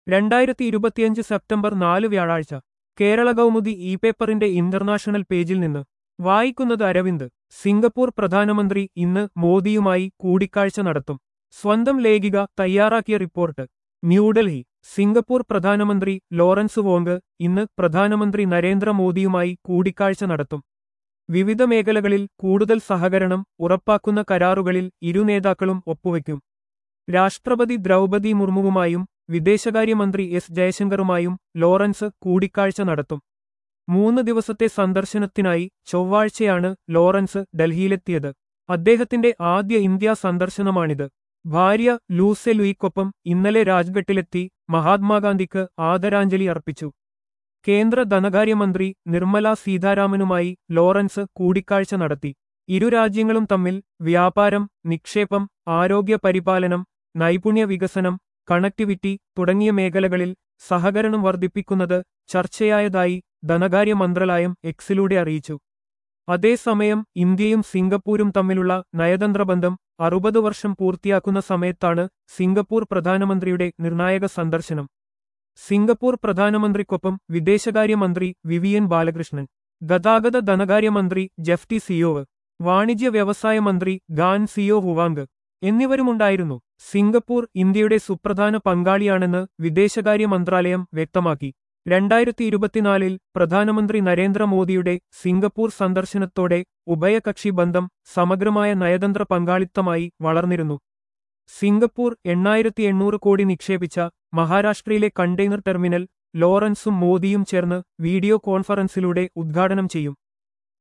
രണ്ടായിരത്തി ഇരുപത്തിയഞ്ച് സെപ്റ്റംബർ നാല് വ്യാഴാഴ്ച കേരള കൗമുദി ഇ പേപ്പറിന്റെ ഇന്റർനാഷണൽ പേജിൽ നിന്ന് വായിക്കുന്നത് അരവിന്ദ് സിംഗപ്പൂർ പ്രധാനമന്ത്രി ഇന്ന് മോദിയുമായി കൂടിക്കാഴ്ച നടത്തും സ്വന്തം ലേഖിക തയ്യാറാക്കിയ റിപ്പോർട്ട് ന്യൂഡൽഹി സിംഗപ്പൂർ പ്രധാനമന്ത്രി ലോറൻസ് വോങ് ഇന്ന് പ്രധാനമന്ത്രി നരേന്ദ്രമോദിയുമായി കൂടിക്കാഴ്ച നടത്തും വിവിധ മേഖലകളിൽ കൂടുതൽ സഹകരണം ഉറപ്പാക്കുന്ന കരാറുകളിൽ ഇരു നേതാക്കളും ഒപ്പുവയ്ക്കും രാഷ്ട്രപതി ദ്രൗപദി മുർമുവുമായും വിദേശകാര്യമന്ത്രി എസ് ജയശങ്കറുമായും ലോറൻസ് കൂടിക്കാഴ്ച നടത്തും മൂന്ന് ദിവസത്തെ സന്ദർശനത്തിനായി ചൊവ്വാഴ്ചയാണ് ലോറൻസ് ഡൽഹിയിലെത്തിയത് അദ്ദേഹത്തിന്റെ ആദ്യ ഇന്ത്യാ സന്ദർശനമാണിത് ഭാര്യ ലൂസെ ലൂയിക്കൊപ്പം ഇന്നലെ രാജ്ഘട്ടിലെത്തി മഹാത്മാഗാന്ധിക്ക് ആദരാഞ്ജലി അർപ്പിച്ചു കേന്ദ്ര ധനകാര്യമന്ത്രി നിർമ്മല സീതാരാമനുമായി ലോറൻസ് കൂടിക്കാഴ്ച നടത്തി ഇരു രാജ്യങ്ങളും തമ്മിൽ വ്യാപാരം നിക്ഷേപം ആരോഗ്യ പരിപാലനം നൈപുണ്യ വികസനം കണക്ടിവിറ്റി തുടങ്ങിയ മേഖലകളിൽ സഹകരണം വർദ്ധിപ്പിക്കുന്നത് ചർച്ചയായതായി ധനകാര്യ മന്ത്രാലയം എക്സിലൂടെ അറിയിച്ചു അതേസമയം ഇന്ത്യയും സിംഗപ്പൂരും തമ്മിലുള്ള നയതന്ത്രബന്ധം അറുപത് വർഷം പൂർത്തിയാക്കുന്ന സമയത്താണ് സിംഗപ്പൂർ പ്രധാനമന്ത്രിയുടെ നിർണായക സന്ദർശനം സിംഗപ്പൂർ പ്രധാനമന്ത്രിക്കൊപ്പം വിദേശകാര്യമന്ത്രി വിവിയൻ ബാലകൃഷ്ണൻ ഗതാഗത ധനകാര്യമന്ത്രി ജെഫ്റ്റി സിയോവ് വാണിജ്യ വ്യവസായ മന്ത്രി ഗാൻ സിയോ ഹുവാങ് എന്നിവരുമുണ്ടായിരുന്നു സിംഗപ്പൂർ ഇന്ത്യയുടെ സുപ്രധാന പങ്കാളിയാണെന്ന് വിദേശകാര്യ മന്ത്രാലയം വ്യക്തമാക്കി രണ്ടായിരത്തി ഇരുപത്തിനാലിൽ പ്രധാനമന്ത്രി നരേന്ദ്രമോദിയുടെ സിംഗപ്പൂർ സന്ദർശനത്തോടെ ഉഭയകക്ഷി ബന്ധം സമഗ്രമായ നയതന്ത്ര പങ്കാളിത്തമായി വളർന്നിരുന്നു സിംഗപ്പൂർ എണ്ണായിരത്തി എണ്ണൂറ് കോടി നിക്ഷേപിച്ച മഹാരാഷ്ട്രയിലെ കണ്ടെയ്നർ ടെർമിനൽ ലോറൻസും മോദിയും ചേർന്ന് വീഡിയോ കോൺഫറൻസിലൂടെ ഉദ്ഘാടനം ചെയ്യും